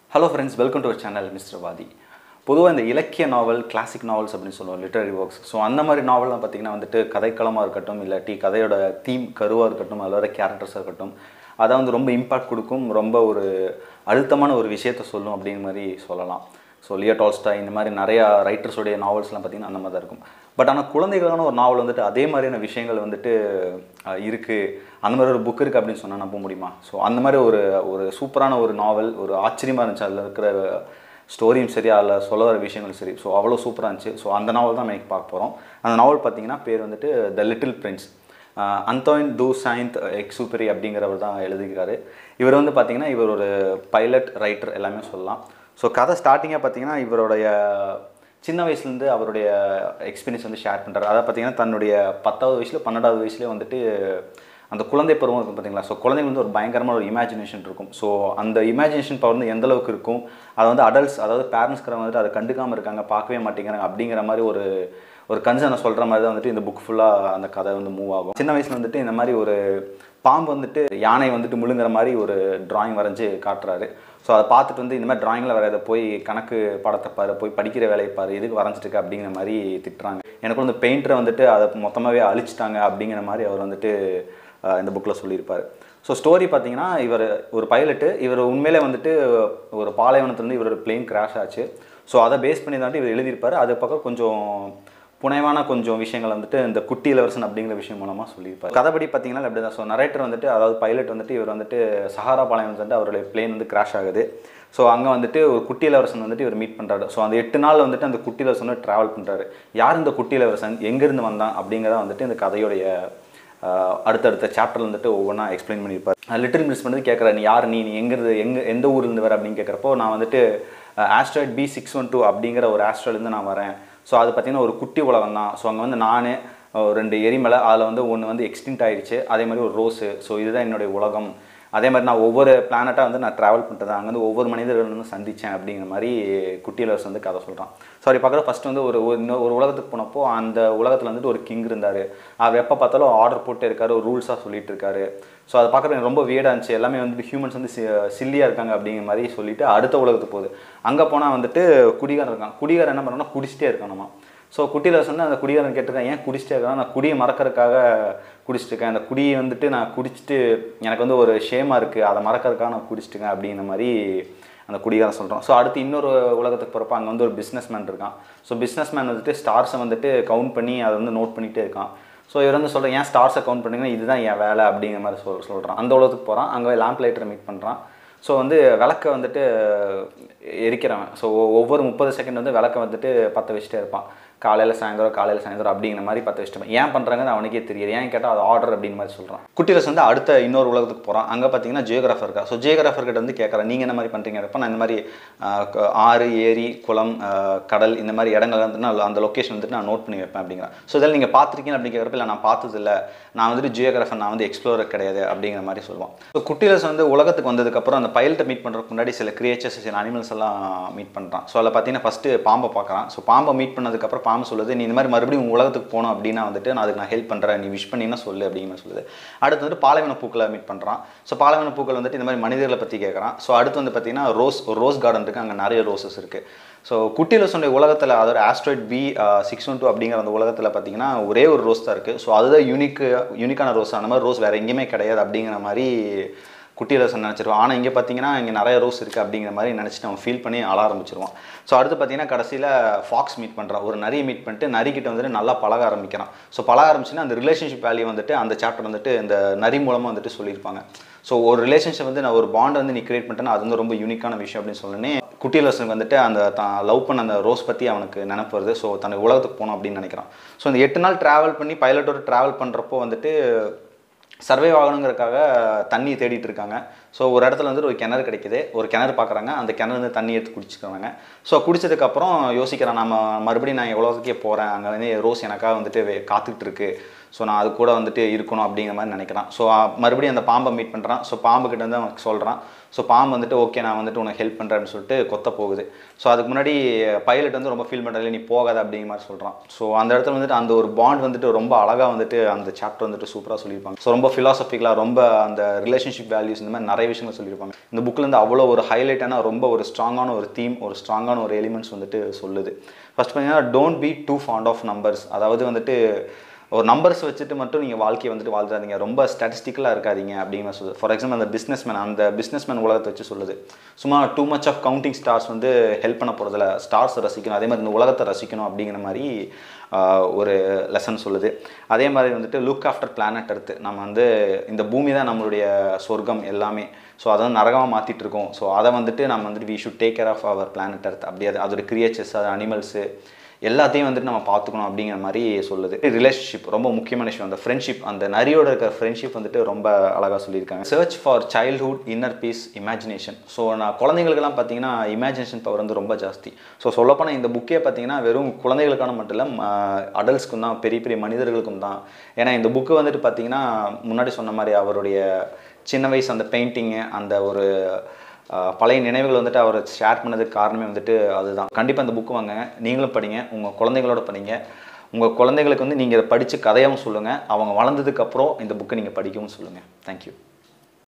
Hello friends welcome to channel mister வாதி பொதுவாக இந்த இலக்கிய நாவல் கிளாசிக் நாவல்ஸ் அப்படின்னு சொல்லுவோம் லிட்டரரி ஒர்க்ஸ் ஸோ அந்த மாதிரி நாவல்லாம் பார்த்தீங்கன்னா வந்துட்டு கதைக்களமாக இருக்கட்டும் இல்லாட்டி கதையோட தீம் கருவாக இருக்கட்டும் அதில் வர கேரக்டர்ஸாக இருக்கட்டும் அதை வந்து ரொம்ப இம்பாக்ட் கொடுக்கும் ரொம்ப ஒரு அழுத்தமான ஒரு விஷயத்த சொல்லும் அப்படிங்கிற மாதிரி சொல்லலாம் ஸோ லியோ டால்ஸ்டா இந்த மாதிரி நிறையா ரைட்டர்ஸோடைய நாவல்ஸ்லாம் பார்த்தீங்கன்னா அந்த மாதிரி தான் இருக்கும் பட் ஆனால் குழந்தைகளான ஒரு நாவல் வந்துட்டு அதே மாதிரியான விஷயங்கள் வந்துட்டு அஹ், இருக்குது அந்த மாதிரி ஒரு புக் இருக்குது அப்படின்னு சொன்னால் நம்ப முடியுமா ஸோ அந்த மாதிரி ஒரு ஒரு சூப்பரான ஒரு நாவல் ஒரு ஆச்சரியமாக இருந்துச்சு அதில் இருக்கிற ஸ்டோரியும் சரி அதில் சொல்ல வர விஷயங்களும் சரி ஸோ அவ்வளோ சூப்பராக இருந்துச்சு ஸோ அந்த நாவல் தான் இன்னைக்கு பார்க்க போகிறோம் அந்த நாவல் பார்த்தீங்கன்னா பேர் வந்துட்டு த லிட்டில் பிரின்ஸ் அந்தோயின் தூ சைந்த் எக்ஸூப்பரி அப்படிங்கிறவர் தான் எழுதியிருக்காரு இவர் வந்து பார்த்தீங்கன்னா இவர் ஒரு பைலட் ரைட்டர் எல்லாமே சொல்லலாம் ஸோ கதை ஸ்டார்டிங்காக பார்த்தீங்கன்னா இவருடைய சின்ன வயசுலேருந்து அவருடைய எக்ஸ்பீரியன்ஸ் வந்து ஷேர் பண்ணுறாரு அதாவது பார்த்தீங்கன்னா தன்னுடைய பத்தாவது வயசில் பன்னெண்டாவது வயசுலேயே வந்துட்டு அந்த குழந்தை பருவம் இருக்கும் பார்த்தீங்களா ஸோ குழந்தைங்க வந்து ஒரு பயங்கரமான ஒரு இமேஜினேஷன் இருக்கும் ஸோ அந்த இமேஜினேஷன் பவர் வந்து எந்த அளவுக்கு இருக்கும் அதை வந்து அடல்ட்ஸ் அதாவது பேரண்ட்ஸ்க்கிறவங்க வந்துட்டு அதை கண்டுக்காமல் இருக்காங்க பார்க்கவே மாட்டேங்கிறாங்க அப்படிங்கிற மாதிரி ஒரு ஒரு கன்சர்னை சொல்கிற மாதிரி தான் வந்துட்டு இந்த புக் ஃபுல்லாக அந்த கதை வந்து மூவ் ஆகும் சின்ன வயசில் வந்துட்டு இந்த மாதிரி ஒரு பாம்பு வந்துட்டு யானை வந்துட்டு முழுங்குற மாதிரி ஒரு டிராயிங் வரைஞ்சி காட்டுறாரு ஸோ அதை பார்த்துட்டு வந்து இந்த மாதிரி டிராயிங்கில் வரையதை போய் கணக்கு படத்தை பாரு போய் படிக்கிற வேலையை பாரு எதுக்கு வரைஞ்சிட்டு இருக்க அப்படிங்கிற மாதிரி திட்டுறாங்க எனக்கு வந்து பெயிண்டரை வந்துட்டு அதை மொத்தமாகவே அழிச்சிட்டாங்க அப்படிங்கிற மாதிரி அவர் வந்துட்டு அஹ், இந்த புக்கில் சொல்லியிருப்பார் ஸோ ஸ்டோரி பார்த்தீங்கன்னா இவர் ஒரு பைலட்டு இவர் உண்மையிலே வந்துட்டு ஒரு பாலைவனத்துலேருந்து இவரோட பிளேன் கிராஷ் ஆச்சு ஸோ அதை பேஸ் பண்ணி தாண்டி இவர் எழுதியிருப்பார் அது பக்கம் கொஞ்சம் புனைவான கொஞ்சம் விஷயங்கள் வந்துட்டு இந்த குட்டி இளவரசன் அப்படிங்கிற விஷயம் மூலமாக சொல்லியிருப்பார் கதைப்படி பார்த்தீங்கன்னா அப்படி தான் ஸோ நரேட்டர் வந்துட்டு அதாவது பைலட் வந்துட்டு இவர் வந்துட்டு சஹாரா பாளையம் வந்துட்டு அவருடைய பிளேன் வந்து கிராஷ் ஆகுது ஸோ அங்கே வந்துட்டு ஒரு குட்டி இளவரசன் வந்துட்டு இவர் மீட் பண்ணுறாரு ஸோ அந்த எட்டு நாள் வந்துட்டு அந்த குட்டி இளவரசன் வந்து ட்ராவல் பண்ணுறாரு யார் இந்த குட்டி இளவரசன் எங்கேருந்து வந்தான் அப்படிங்கிறத வந்துட்டு இந்த கதையோடைய ஆஹ், அடுத்தடுத்த சாப்டர்ல வந்துட்டு ஒவ்வொன்றா எக்ஸ்பிளைன் பண்ணியிருப்பார் லிட்டில் மிஸ் பண்ணது கேட்குற நீ யார் நீ நீ எங்கிறது எங்கே எந்த ஊர்லேருந்து வர அப்படின்னு கேட்குறப்போ நான் வந்துட்டு asteroid B six one two அப்படிங்கிற ஒரு ஆஸ்ட்ராய்ட்லேருந்து நான் வரேன் ஸோ அது பார்த்தீங்கன்னா ஒரு குட்டி உலகம் தான் ஸோ அங்கே வந்து நான் ரெண்டு எரிமலை அதில் வந்து ஒன்று வந்து எக்ஸ்டிங்ட் ஆயிடுச்சு அதே மாதிரி ஒரு ரோஸு ஸோ இதுதான் என்னுடைய உலகம் அதே மாதிரி நான் ஒவ்வொரு பிளானட்டாக வந்து நான் ட்ராவல் பண்ணிட்டேன் அங்கே வந்து ஒவ்வொரு மனிதர்கள் வந்து சந்தித்தேன் அப்படிங்கிற மாதிரி குட்டியிலர்ஸ் வந்து கதை சொல்கிறான் சாரி பார்க்குற ஃபஸ்ட் வந்து ஒரு ஒரு இன்னொரு ஒரு உலகத்துக்கு போனப்போ அந்த உலகத்தில் வந்துட்டு ஒரு கிங் இருந்தார் அவர் எப்போ பார்த்தாலும் ஆர்டர் போட்டு இருக்காரு ஒரு ரூல்ஸாக சொல்லிட்டு இருக்காரு ஸோ அதை பார்க்குறது எனக்கு ரொம்ப வியடாக இருந்துச்சு எல்லாமே வந்துட்டு ஹியூமன்ஸ் வந்து சில்லியாக இருக்காங்க அப்படிங்கிற மாதிரி சொல்லிட்டு அடுத்த உலகத்துக்கு போகுது அங்கே போனால் வந்துட்டு குடிகாரன் இருக்கான் குடிகாரன் என்ன பண்ணுறோம்னா குடிச்சிட்டே இருக்கான் நம்ம ஸோ குட்டியில் வந்து அந்த குடிகாரன் கேட்டிருக்கேன் ஏன் குடிச்சிட்டே இருக்கான் நான் குடியை மறக்கறதுக்காக குடிச்சிட்டு இருக்கேன் அந்த குடியை வந்துட்டு நான் குடிச்சிட்டு எனக்கு வந்து ஒரு ஷேமாக இருக்குது அதை மறக்கறதுக்காக நான் குடிச்சிட்டுருக்கேன் அப்படிங்கிற மாதிரி அந்த குடிகாரன் சொல்கிறோம் ஸோ அடுத்து இன்னொரு உலகத்துக்கு போகிறப்ப அங்கே வந்து ஒரு பிஸ்னஸ் மேன் இருக்கான் ஸோ பிஸ்னஸ் மேன் வந்துட்டு ஸ்டார்ஸை வந்துட்டு கவுண்ட் பண்ணி அதை வந்து நோட் பண்ணிகிட்டே இருக்கான் ஸோ இவர் வந்து சொல்கிறேன் ஏன் ஸ்டார்ஸை கவுண்ட் பண்ணுங்கன்னா இதுதான் என் வேலை அப்படிங்கிற மாதிரி சொல் சொல்கிறான் அந்த உலகத்துக்கு போகிறான் அங்கே லேம்ப் லைட்டரை மீட் பண்ணுறான் ஸோ வந்து விளக்கை வந்துட்டு எரிக்கிறவன் ஸோ ஒவ்வொரு முப்பது செகண்ட் வந்து விளக்கை வந்துட்டு பற்ற வச்சுட்டே இருப்பான் காலையில் சாயந்தரம் காலையில் சாயந்தரம் அப்படிங்கிற மாதிரி பற்ற வச்சுட்டு இருப்பான். ஏன் பண்ணுறாங்கன்னு அவனுக்கே தெரியாது ஏன் கேட்டால் அது ஆர்டர் அப்படின்னு மாதிரி சொல்கிறான் குட்டிரஸ் வந்து அடுத்த இன்னொரு உலகத்துக்கு போகிறான் அங்கே பார்த்தீங்கன்னா ஜியோகிராஃபர் இருக்கா ஸோ ஜியோகிராஃபர் கிட்ட வந்து கேட்குறேன் நீங்கள் என்ன மாதிரி பண்ணுறீங்க அப்போ நான் இந்த மாதிரி ஆஹ், க- ஆறு ஏரி குளம் ஆஹ், கடல் இந்த மாதிரி இடங்கள் வந்து நான் அந்த லொக்கேஷன் வந்துட்டு நான் நோட் பண்ணி வைப்பேன் அப்படிங்கிறேன் ஸோ இதெல்லாம் நீங்கள் பார்த்துருக்கீங்க அப்படின்னு கேட்குறப்ப இல்லை நான் பார்த்ததில்ல நான் வந்துட்டு ஜியோகிராஃபர் நான் வந்து எக்ஸ்ப்ளோரர் கிடையாது அப்படிங்கிற மாதிரி சொல்லுவான் ஸோ குட்டிரஸ் வந்து உலகத்துக்கு வந்ததுக்கப்புறம் அந்த பைலட்டை மீட் பண்ணுறதுக்கு முன்னாடி சில கிரியேச்சர்ஸ் சில அனிமல்ஸ் எல்லாம் மீட் பண்ணுறான் ஸோ அதில் பார்த்தீங்கன்னா ஃபஸ்ட்டு பாம்பை பார்க்குறான் ஸோ பாம்பை மீட் பண்ணதுக்கப்புறம் பாம்பு சொல்லுது நீ இந்த மாதிரி மறுபடியும் உன் உலகத்துக்கு போகணும் அப்படின்னா வந்துட்டு நான் அதுக்கு நான் ஹெல்ப் பண்ணுறேன் நீ விஷ் பண்ணினா சொல்லு அப்படிங்கிற மாதிரி சொல்லுது அடுத்து வந்து பாலைவன பூக்களை மீட் பண்ணுறான் ஸோ பாலைவன பூக்கள் வந்துட்டு இந்த மாதிரி மனிதர்களை பற்றி கேட்குறான் ஸோ அடுத்து வந்து பார்த்தீங்கன்னா ரோஸ் ஒரு ரோஸ் கார்டன் இருக்குது அங்கே நிறைய ரோசஸ் இருக்குது ஸோ குட்டிலோசனுடைய உலகத்தில் அதோட asteroid B six one two அப்படிங்கிற அந்த உலகத்தில் பார்த்தீங்கன்னா ஒரே ஒரு ரோஸ் தான் இருக்குது ஸோ அதுதான் யூனிக் யூனிக்கான ரோஸ் அந்த மாதிரி ரோஸ் வேறு எங்கேயுமே கிடையாது அப்படிங்கிற மாதிரி குட்டியிலரசன் நினச்சிருவான் ஆனால் இங்கே பார்த்தீங்கன்னா இங்கே நிறைய ரோஸ் இருக்குது அப்படிங்கிற மாதிரி நினச்சிட்டு அவன் ஃபீல் பண்ணி அழ ஆரம்பிச்சிருவான் ஸோ அடுத்து பார்த்தீங்கன்னா கடைசியில் ஃபாக்ஸ் மீட் பண்ணுறான் ஒரு நரியை மீட் பண்ணிட்டு நரிக்கிட்ட வந்துட்டு நல்லா பழக ஆரம்பிக்கிறான் ஸோ பழக ஆரம்பிச்சுன்னா அந்த ரிலேஷன்ஷிப் வேல்யூ வந்துட்டு அந்த சாப்டர் வந்துட்டு இந்த நரி மூலமாக வந்துட்டு சொல்லியிருப்பாங்க ஸோ ஒரு ரிலேஷன்ஷிப் வந்து நான் ஒரு பாண்ட் வந்து நீ கிரியேட் பண்ணிட்டேன்னா அது வந்து ரொம்ப யூனிக்கான விஷயம் அப்படின்னு சொன்னே குட்டியிலரசனுக்கு வந்துட்டு அந்த தான் லவ் பண்ண அந்த ரோஸ் பற்றி அவனுக்கு நினப்பு வருது ஸோ தன்னை உலகத்துக்கு போகணும் அப்படின்னு நினைக்கிறான் ஸோ இந்த எட்டு நாள் ட்ராவல் பண்ணி பைலட்டோட ட்ராவல் பண்ணுறப்போ வந்துட்டு சர்வே ஆகணுங்கிறதுக்காக தண்ணி தேடிட்டு இருக்காங்க ஸோ ஒரு இடத்துல வந்துட்டு ஒரு கிணறு கிடைக்குது ஒரு கிணறு பார்க்குறாங்க அந்த கிணறு வந்து தண்ணி எடுத்து குடிச்சுக்கிறாங்க ஸோ குடிச்சதுக்கப்புறம் யோசிக்கிறான் நம்ம மறுபடியும் நான் எவ்வளோத்துக்கே போகிறேன் அங்கே வந்து ரோஸ் எனக்காக வந்துட்டு வே- காத்துக்கிட்டு இருக்கு ஸோ நான் அது கூட வந்துட்டு இருக்கணும் அப்படிங்கிற மாதிரி நினைக்கிறான் ஸோ மறுபடியும் அந்த பாம்பை மீட் பண்ணுறான் ஸோ பாம்பு கிட்ட வந்து அவனுக்கு சொல்கிறான் ஸோ பாம்பு வந்துட்டு ஓகே நான் வந்துட்டு உனக்கு ஹெல்ப் பண்ணுறேன்னு சொல்லிட்டு கொத்த போகுது ஸோ அதுக்கு முன்னாடி பைலட் வந்து ரொம்ப ஃபீல் பண்ணுறதுல நீ போகாத அப்படிங்கிற மாதிரி சொல்கிறான் ஸோ அந்த இடத்துல வந்துட்டு அந்த ஒரு பாண்ட் வந்துட்டு ரொம்ப அழகாக வந்துட்டு அந்த சாப்டர் வந்துட்டு சூப்பராக சொல்லியிருப்பாங்க ஸோ ரொம்ப ஃபிலாசபிக்கலாக ரொம்ப அந்த ரிலேஷன்ஷிப் வேல்யூஸ் இந்த மாதிரி நிறைய விஷயங்கள் சொல்லியிருப்பாங்க இந்த புக்கில் இருந்து அவ்வளோ ஒரு ஹைலைட்டான ரொம்ப ஒரு ஸ்ட்ராங்கான ஒரு தீம் ஒரு ஸ்ட்ராங்கான ஒரு எலிமெண்ட்ஸ் வந்துட்டு சொல்லுது ஃபர்ஸ்ட் பார்த்தீங்கன்னா don't be too fond of numbers அதாவது வந்துட்டு ஒரு நம்பர்ஸ் வச்சுட்டு மட்டும் நீங்கள் வாழ்க்கையை வந்துட்டு வாழ்றாதீங்க ரொம்ப ஸ்டாட்டிஸ்டிக்கலாக இருக்காதீங்க அப்படின்னு சொல்லுது ஃபார் எக்ஸாம்பிள் அந்த பிஸ்னஸ்மேன் அந்த பிஸ்னஸ்மேன் உலகத்தை வச்சு சொல்லுது சும்மா too much of counting stars வந்து ஹெல்ப் பண்ண போகிறதுல ஸ்டார்ஸ் ரசிக்கணும் அதே மாதிரி இந்த உலகத்தை ரசிக்கணும் அப்படிங்கிற மாதிரி ஆஹ், ஒரு லெசன் சொல்லுது அதே மாதிரி வந்துட்டு லுக் ஆஃப்டர் பிளானட் எர்த்து நம்ம வந்து இந்த பூமி தான் நம்மளுடைய சொர்க்கம் எல்லாமே ஸோ அதை வந்து நரகமாக மாற்றிட்டு இருக்கோம் ஸோ அதை வந்துட்டு நம்ம வந்துட்டு we should take care of our planet Earth அப்படி அது அதோட கிரியேச்சர்ஸ் அது அனிமல்ஸு எல்லாத்தையும் வந்துட்டு நம்ம பார்த்துக்கணும் அப்படிங்கிற மாதிரி சொல்லுது ரிலேஷன்ஷிப் ரொம்ப முக்கியமான விஷயம் அந்த ஃப்ரெண்ட்ஷிப் அந்த நரியோட இருக்கிற ஃப்ரெண்ட்ஷிப் வந்துட்டு ரொம்ப அழகாக சொல்லியிருக்காங்க search for childhood inner peace imagination so நான் குழந்தைங்களுக்கெல்லாம் பார்த்தீங்கன்னா இமேஜினேஷன் பவர் வந்து ரொம்ப ஜாஸ்தி ஸோ சொல்லப்போனால் இந்த புக்கே பார்த்தீங்கன்னா வெறும் குழந்தைகளுக்கான மட்டும் இல்லை அடல்ட்ஸ்க்கும் தான் பெரிய பெரிய மனிதர்களுக்கும் தான் ஏன்னா இந்த புக்கு வந்துட்டு பார்த்தீங்கன்னா முன்னாடி சொன்ன மாதிரி அவருடைய சின்ன வயசு அந்த பெயிண்டிங்கு அந்த ஒரு ஆஹ் பழைய நினைவுகள் வந்துட்டு அவர் ஷேர் பண்ணதுக்கு காரணமே வந்துட்டு அதுதான் கண்டிப்பாக இந்த புக்கு வாங்க நீங்களும் படிங்க உங்கள் குழந்தைகளோட படிங்க உங்கள் குழந்தைகளுக்கு வந்து நீங்கள் இதை படித்து கதையாகவும் சொல்லுங்கள் அவங்க வளர்ந்ததுக்கப்புறம் இந்த புக்கை நீங்கள் படிக்கவும் சொல்லுங்கள் தேங்க்யூ